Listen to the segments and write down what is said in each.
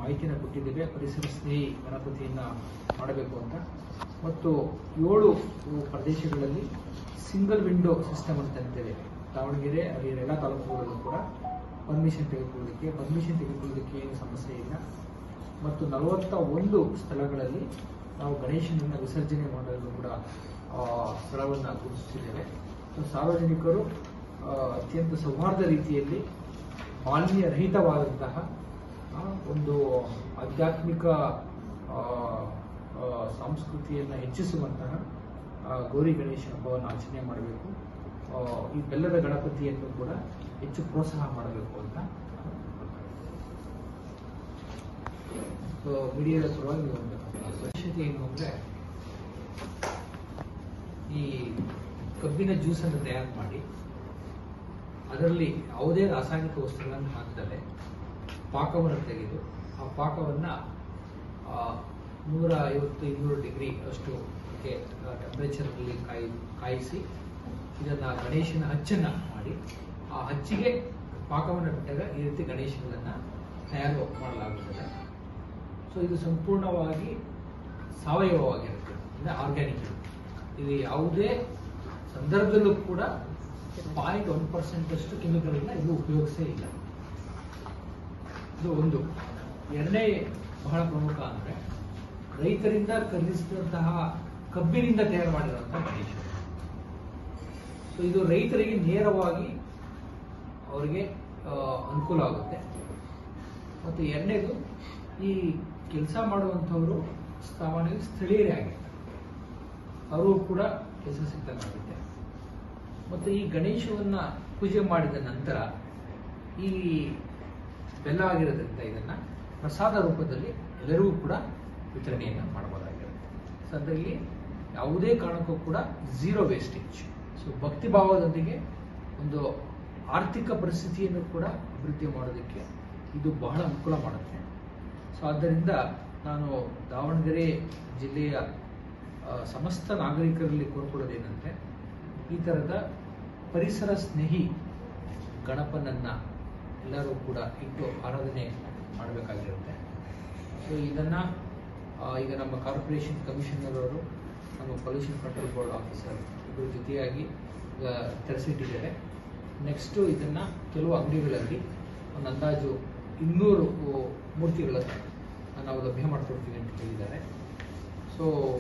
ಮಾಹಿತಿಯನ್ನು ಕೊಟ್ಟಿದ್ದೇವೆ ಪರಿಸರ ಸ್ನೇಹಿ ಗಣಪತಿಯನ್ನು ಮಾಡಬೇಕು ಅಂತ ಮತ್ತು ಏಳು ಪ್ರದೇಶಗಳಲ್ಲಿ ಸಿಂಗಲ್ ವಿಂಡೋ ಸಿಸ್ಟಮ್ ಅಂತ ಅಂತೇವೆ ದಾವಣಗೆರೆ ಹರಿಹರ ಎಲ್ಲ ತಾಲೂಕುಗಳಲ್ಲೂ ಕೂಡ ಪರ್ಮಿಷನ್ ತೆಗೆದುಕೊಳ್ಳಲಿಕ್ಕೆ ಪರ್ಮಿಷನ್ ತೆಗೆದುಕೊಳ್ಳಲಿಕ್ಕೆ ಏನು ಸಮಸ್ಯೆ ಇಲ್ಲ ಮತ್ತು ನಲವತ್ತ ಒಂದು ಸ್ಥಳಗಳಲ್ಲಿ ನಾವು ಗಣೇಶನನ್ನು ವಿಸರ್ಜನೆ ಮಾಡಲು ಕೂಡ ಆ, ಸ್ಥಳವನ್ನು ಗುರುತಿಸಿದ್ದೇವೆ ಸೊ ಸಾರ್ವಜನಿಕರು ಆ, ಅತ್ಯಂತ ಸೌಹಾರ್ದ ರೀತಿಯಲ್ಲಿ ಮಾಲಿನ್ಯ ರಹಿತವಾದಂತಹ ಆ, ಒಂದು ಆಧ್ಯಾತ್ಮಿಕ ಆ, ಆ, ಸಂಸ್ಕೃತಿಯನ್ನು ಹೆಚ್ಚಿಸುವಂತಹ ಆ, ಗೌರಿ ಗಣೇಶ ಹಬ್ಬವನ್ನು ಆಚರಣೆ ಮಾಡಬೇಕು ಆ, ಈ ಬೆಲ್ಲದ ಗಣಪತಿಯನ್ನು ಕೂಡ ಹೆಚ್ಚು ಪ್ರೋತ್ಸಾಹ ಮಾಡಬೇಕು ಅಂತ ಸೊ ಮೀಡಿಯಾದ ಪರವಾಗಿ ನೀವು ಒಂದು ವಿಶೇಷತೆ ಏನು ಅಂದರೆ ಈ ಕಬ್ಬಿನ ಜ್ಯೂಸನ್ನು ತಯಾರು ಮಾಡಿ ಅದರಲ್ಲಿ ಯಾವುದೇ ರಾಸಾಯನಿಕ ವಸ್ತುಗಳನ್ನು ಹಾಕದಲ್ಲೇ ಪಾಕವನ್ನು ತೆಗೆದು ಆ ಪಾಕವನ್ನು ನೂರ ಐವತ್ತು ಇನ್ನೂರು ಡಿಗ್ರಿ ಅಷ್ಟು ಟೆಂಪರೇಚರ್ನಲ್ಲಿ ಕಾಯಿ ಕಾಯಿಸಿ ಇದನ್ನು ಗಣೇಶನ ಹಚ್ಚನ್ನು ಮಾಡಿ ಆ ಹಚ್ಚಿಗೆ ಪಾಕವನ್ನು ಬಿಟ್ಟಾಗ ಈ ರೀತಿ ಗಣೇಶಗಳನ್ನು ತಯಾರು ಮಾಡಲಾಗುತ್ತದೆ ಸೊ ಇದು ಸಂಪೂರ್ಣವಾಗಿ ಸಾವಯವವಾಗಿರುತ್ತೆ ಅಂದರೆ ಆರ್ಗ್ಯಾನಿಕ್ ಇದು ಯಾವುದೇ ಸಂದರ್ಭದಲ್ಲೂ ಕೂಡ ಪಾಯಿಂಟ್ ಒನ್ ಪರ್ಸೆಂಟ್ ಅಷ್ಟು ಕೆಮಿಕಲ್ನ ಇದು ಉಪಯೋಗಿಸೇ ಇಲ್ಲ ಇದು ಒಂದು ಎರಡನೇ ಬಹಳ ಪ್ರಮುಖ ಅಂದರೆ ರೈತರಿಂದ ಖರೀದಿಸಿದಂತಹ ಕಬ್ಬಿನಿಂದ ತಯಾರು ಮಾಡಿರುವಂತಹ ಗಣೇಶ ಸೊ ಇದು ರೈತರಿಗೆ ನೇರವಾಗಿ ಅವರಿಗೆ ಆ, ಅನುಕೂಲ ಆಗುತ್ತೆ ಮತ್ತು ಎರಡನೇದು ಈ ಕೆಲಸ ಮಾಡುವಂಥವರು ಸಾಮಾನ್ಯವಾಗಿ ಸ್ಥಳೀಯರೇ ಆಗಿರ್ತಾರೆ ಅವರು ಕೂಡ ಕೆಲಸ ಸಿಗ್ದಂಗಾಗುತ್ತೆ ಮತ್ತು ಈ ಗಣೇಶವನ್ನ ಪೂಜೆ ಮಾಡಿದ ನಂತರ ಈ ಬೆಲ್ಲ ಆಗಿರೋದ್ರಿಂದ ಇದನ್ನ ಪ್ರಸಾದ ರೂಪದಲ್ಲಿ ಎಲ್ಲರಿಗೂ ಕೂಡ ವಿತರಣೆಯನ್ನು ಮಾಡಬಹುದಾಗಿರುತ್ತೆ ಸೊ ಅದರಲ್ಲಿ ಯಾವುದೇ ಕಾರಣಕ್ಕೂ ಕೂಡ ಝೀರೋ ವೇಸ್ಟೇಜ್ ಸೊ ಭಕ್ತಿ ಭಾವದೊಂದಿಗೆ ಒಂದು ಆರ್ಥಿಕ ಪರಿಸ್ಥಿತಿಯನ್ನು ಕೂಡ ಅಭಿವೃದ್ಧಿ ಮಾಡೋದಕ್ಕೆ ಇದು ಬಹಳ ಅನುಕೂಲ ಮಾಡುತ್ತೆ ಸೊ ಆದ್ದರಿಂದ ನಾನು ದಾವಣಗೆರೆ ಜಿಲ್ಲೆಯ ಆ, ಸಮಸ್ತ ನಾಗರಿಕರಲ್ಲಿ ಕೋರ್ಕೊಳ್ಳೋದೇನೆಂದರೆ ಈ ಥರದ ಪರಿಸರ ಸ್ನೇಹಿ ಗಣಪನನ್ನು ಎಲ್ಲರೂ ಕೂಡ ಇಟ್ಟು ಆರಾಧನೆ ಮಾಡಬೇಕಾಗಿರುತ್ತೆ ಸೊ ಇದನ್ನು ಈಗ ನಮ್ಮ ಕಾರ್ಪೊರೇಷನ್ ಕಮಿಷನರ್ ಅವರು ನಮ್ಮ ಪೊಲ್ಯೂಷನ್ ಕಂಟ್ರೋಲ್ ಬೋರ್ಡ್ ಆಫೀಸರ್ ಇಬ್ಬರ ಜೊತೆಯಾಗಿ ಈಗ ತೆರೆಸಿಟ್ಟಿದ್ದಾರೆ ನೆಕ್ಸ್ಟು ಇದನ್ನು ಕೆಲವು ಅಂಗಡಿಗಳಲ್ಲಿ ಒಂದು ಅಂದಾಜು ಇನ್ನೂರು ಮೂರ್ತಿಗಳನ್ನು ನಾವು ಲಭ್ಯ ಮಾಡಿಕೊಡ್ತೀವಿ ಅಂತ ಹೇಳಿದ್ದಾರೆ ಸೊ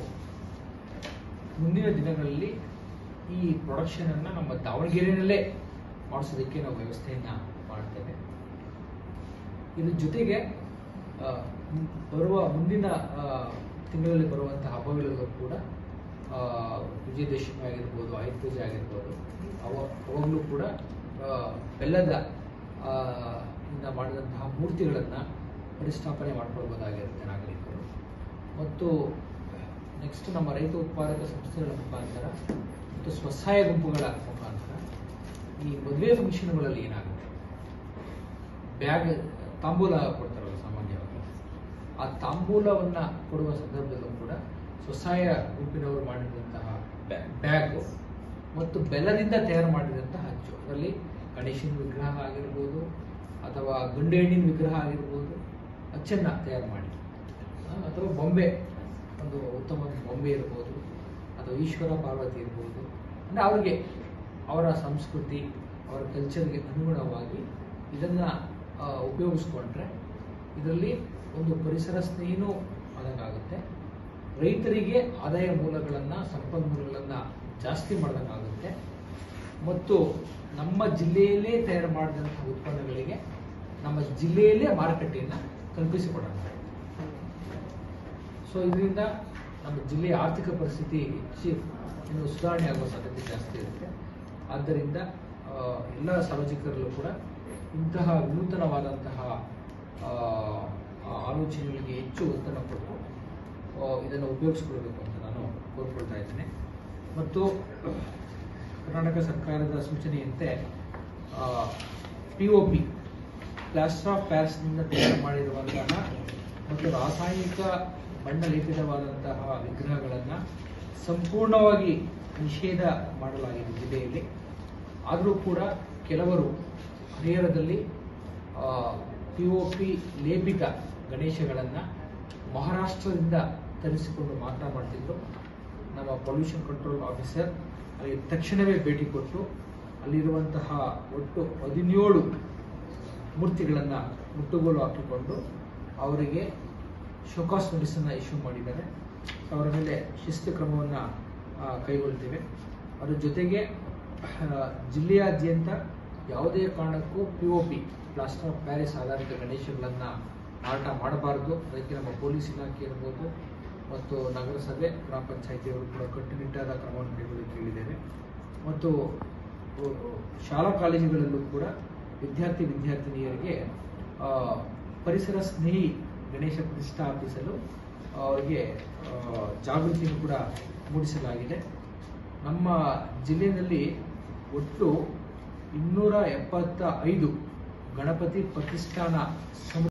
ಮುಂದಿನ ದಿನಗಳಲ್ಲಿ ಈ ಪ್ರೊಡಕ್ಷನನ್ನು ನಮ್ಮ ದಾವಣಗೆರೆಯಲ್ಲೇ ಮಾಡಿಸೋದಕ್ಕೆ ನಾವು ವ್ಯವಸ್ಥೆಯನ್ನು ಮಾಡ್ತೇವೆ ಇದ್ರ ಜೊತೆಗೆ ಆ, ಮ್- ಬರುವ ಮುಂದಿನ ಆ, ತಿಂಗಳಲ್ಲಿ ಬರುವಂತಹ ಹಬ್ಬಗಳಲ್ಲೂ ಕೂಡ ಆ, ವಿಜಯದಶಮಿ ಆಗಿರ್ಬೋದು ಆಯುಧ ಪೂಜೆ ಆಗಿರ್ಬೋದು ಅವ ಅವಾಗಲೂ ಕೂಡ ಆ, ಬೆಲ್ಲದ ಆ, ಇಂದ ಮಾಡಿದಂತಹ ಮೂರ್ತಿಗಳನ್ನು ಪರಿಸ್ಥಾಪನೆ ಮಾಡ್ಕೊಳ್ಬೋದಾಗಿರುತ್ತೆ ನಾಗರಿಕರು ಮತ್ತು ನೆಕ್ಸ್ಟ್ ನಮ್ಮ ರೈತ ಉತ್ಪಾದಕ ಸಂಸ್ಥೆಗಳ ಮುಖಾಂತರ ಮತ್ತು ಸ್ವಸಹಾಯ ಗುಂಪುಗಳ ಮುಖಾಂತರ ಈ ಮದುವೆ ಫಂಕ್ಷನ್ಗಳಲ್ಲಿ ಏನಾಗುತ್ತೆ ಬ್ಯಾಗ್ ತಾಂಬೂಲ ಕೊಡ್ತಾರಲ್ಲ ಸಾಮಾನ್ಯವಾಗಿ ಆ ತಾಂಬೂಲವನ್ನ ಕೊಡುವ ಸಂದರ್ಭದಲ್ಲೂ ಕೂಡ ಸ್ವಸಹಾಯ ಗುಂಪಿನವರು ಮಾಡಿದಂತಹ ಬ್ಯಾಗು ಮತ್ತು ಬೆಲ್ಲದಿಂದ ತಯಾರು ಮಾಡಿದಂತಹ ಹಚ್ಚು ಅದರಲ್ಲಿ ಗಣೇಶನ ವಿಗ್ರಹ ಆಗಿರ್ಬೋದು ಅಥವಾ ಗಂಡು ಹೆಣ್ಣಿನ ವಿಗ್ರಹ ಆಗಿರ್ಬೋದು ಅಚ್ಚನ್ನ ತಯಾರು ಮಾಡಿ ಆ, ಅಥವಾ ಬೊಂಬೆ ಒಂದು ಉತ್ತಮ ಬೊಂಬೆ ಇರ್ಬೋದು ಅಥವಾ ಈಶ್ವರ ಪಾರ್ವತಿ ಇರ್ಬೋದು ಅಂದರೆ ಅವ್ರಿಗೆ ಅವರ ಸಂಸ್ಕೃತಿ ಅವರ ಕಲ್ಚರ್ಗೆ ಅನುಗುಣವಾಗಿ ಇದನ್ನು ಉಪಯೋಗಿಸ್ಕೊಂಡ್ರೆ ಇದರಲ್ಲಿ ಒಂದು ಪರಿಸರ ಸ್ನೇಹಿನೂ ಆದಂಗಾಗುತ್ತೆ ರೈತರಿಗೆ ಆದಾಯ ಮೂಲಗಳನ್ನು ಸಂಪನ್ಮೂಲಗಳನ್ನು ಜಾಸ್ತಿ ಮಾಡ್ದಂಗಾಗುತ್ತೆ ಮತ್ತು ನಮ್ಮ ಜಿಲ್ಲೆಯಲ್ಲೇ ತಯಾರು ಮಾಡಿದಂಥ ಉತ್ಪನ್ನಗಳಿಗೆ ನಮ್ಮ ಜಿಲ್ಲೆಯಲ್ಲೇ ಮಾರುಕಟ್ಟೆಯನ್ನು ಕಲ್ಪಿಸಿಕೊಡೋಣ ಸೊ ಇದರಿಂದ ನಮ್ಮ ಜಿಲ್ಲೆಯ ಆರ್ಥಿಕ ಪರಿಸ್ಥಿತಿ ಹೆಚ್ಚು ಇನ್ನು ಸುಧಾರಣೆ ಆಗುವ ಸಾಧ್ಯತೆ ಜಾಸ್ತಿ ಇರುತ್ತೆ ಆದ್ದರಿಂದ ಆ, ಎಲ್ಲ ಸಾರ್ವಜನಿಕರಲ್ಲೂ ಕೂಡ ಇಂತಹ ವಿನೂತನವಾದಂತಹ ಆ, ಆ ಆಲೋಚನೆಗಳಿಗೆ ಹೆಚ್ಚು ಒತ್ತನ್ನು ಕೊಟ್ಟು ಆ, ಇದನ್ನು ಉಪಯೋಗಿಸ್ಕೊಳ್ಬೇಕು ಅಂತ ನಾನು ಕೋರ್ಕೊಳ್ತಾ ಇದ್ದೇನೆ ಮತ್ತು ಕರ್ನಾಟಕ ಸರ್ಕಾರದ ಸೂಚನೆಯಂತೆ P O P plaster of ಪ್ಯಾರಿಸ್ನಿಂದ ತಯಾರು ಮಾಡಿರುವಂತಹ ಮತ್ತು ರಾಸಾಯನಿಕ ಬಣ್ಣ ಲೇಪಿತವಾದಂತಹ ವಿಗ್ರಹಗಳನ್ನು ಸಂಪೂರ್ಣವಾಗಿ ನಿಷೇಧ ಮಾಡಲಾಗಿದೆ ಜಿಲ್ಲೆಯಲ್ಲಿ ಆದರೂ ಕೂಡ ಕೆಲವರು ಹರಿಹರದಲ್ಲಿ ಆ, ಪಿ ಒ ಪಿ ಲೇಪಿತ ಗಣೇಶಗಳನ್ನು ಮಹಾರಾಷ್ಟ್ರದಿಂದ ತರಿಸಿಕೊಂಡು ಮಾತ್ರ ಮಾಡ್ತಿದ್ರು ನಮ್ಮ ಪೊಲ್ಯೂಷನ್ ಕಂಟ್ರೋಲ್ ಆಫೀಸರ್ ಅಲ್ಲಿ ತಕ್ಷಣವೇ ಭೇಟಿ ಕೊಟ್ಟು ಅಲ್ಲಿರುವಂತಹ ಒಟ್ಟು ಹದಿನೇಳು ಮೂರ್ತಿಗಳನ್ನು ಮುಟ್ಟುಗೋಲು ಹಾಕಿಕೊಂಡು ಅವರಿಗೆ ಶೋಕಾಸ್ ನೋಟಿಸನ್ನು ಇಶ್ಯೂ ಮಾಡಿದ್ದಾರೆ ಅವರ ಮೇಲೆ ಶಿಸ್ತು ಕ್ರಮವನ್ನು ಕೈಗೊಳ್ತೇವೆ ಅದರ ಜೊತೆಗೆ ಆ, ಜಿಲ್ಲೆಯಾದ್ಯಂತ ಯಾವುದೇ ಕಾರಣಕ್ಕೂ P O P plaster of Paris ಆಧಾರಿತ ಗಣೇಶಗಳನ್ನು ಮಾರಾಟ ಮಾಡಬಾರದು ಅದಕ್ಕೆ ನಮ್ಮ ಪೊಲೀಸ್ ಇಲಾಖೆ ಇರ್ಬೋದು ಮತ್ತು ನಗರಸಭೆ ಗ್ರಾಮ ಪಂಚಾಯಿತಿಯವರು ಕೂಡ ಕಟ್ಟುನಿಟ್ಟಾದ ಕ್ರಮವನ್ನು ಕೈಗೊಳ್ಳಲಿಕ್ಕೆ ಹೇಳಿದ್ದೇವೆ ಮತ್ತು ಉ- ಶಾಲಾ ಕಾಲೇಜುಗಳಲ್ಲೂ ಕೂಡ ವಿದ್ಯಾರ್ಥಿ ವಿದ್ಯಾರ್ಥಿನಿಯರಿಗೆ ಆ, ಪರಿಸರ ಸ್ನೇಹಿ ಗಣೇಶ ಪ್ರತಿಷ್ಠಾಪಿಸಲು ಅವರಿಗೆ ಆ, ಜಾಗೃತಿಯನ್ನು ಕೂಡ ಮೂಡಿಸಲಾಗಿದೆ ನಮ್ಮ ಜಿಲ್ಲೆಯಲ್ಲಿ ಒಟ್ಟು ಇನ್ನೂರ ಎಪ್ಪತ್ತ ಐದು ಗಣಪತಿ ಪ್ರತಿಷ್ಠಾನ ಸಮುದಾಯ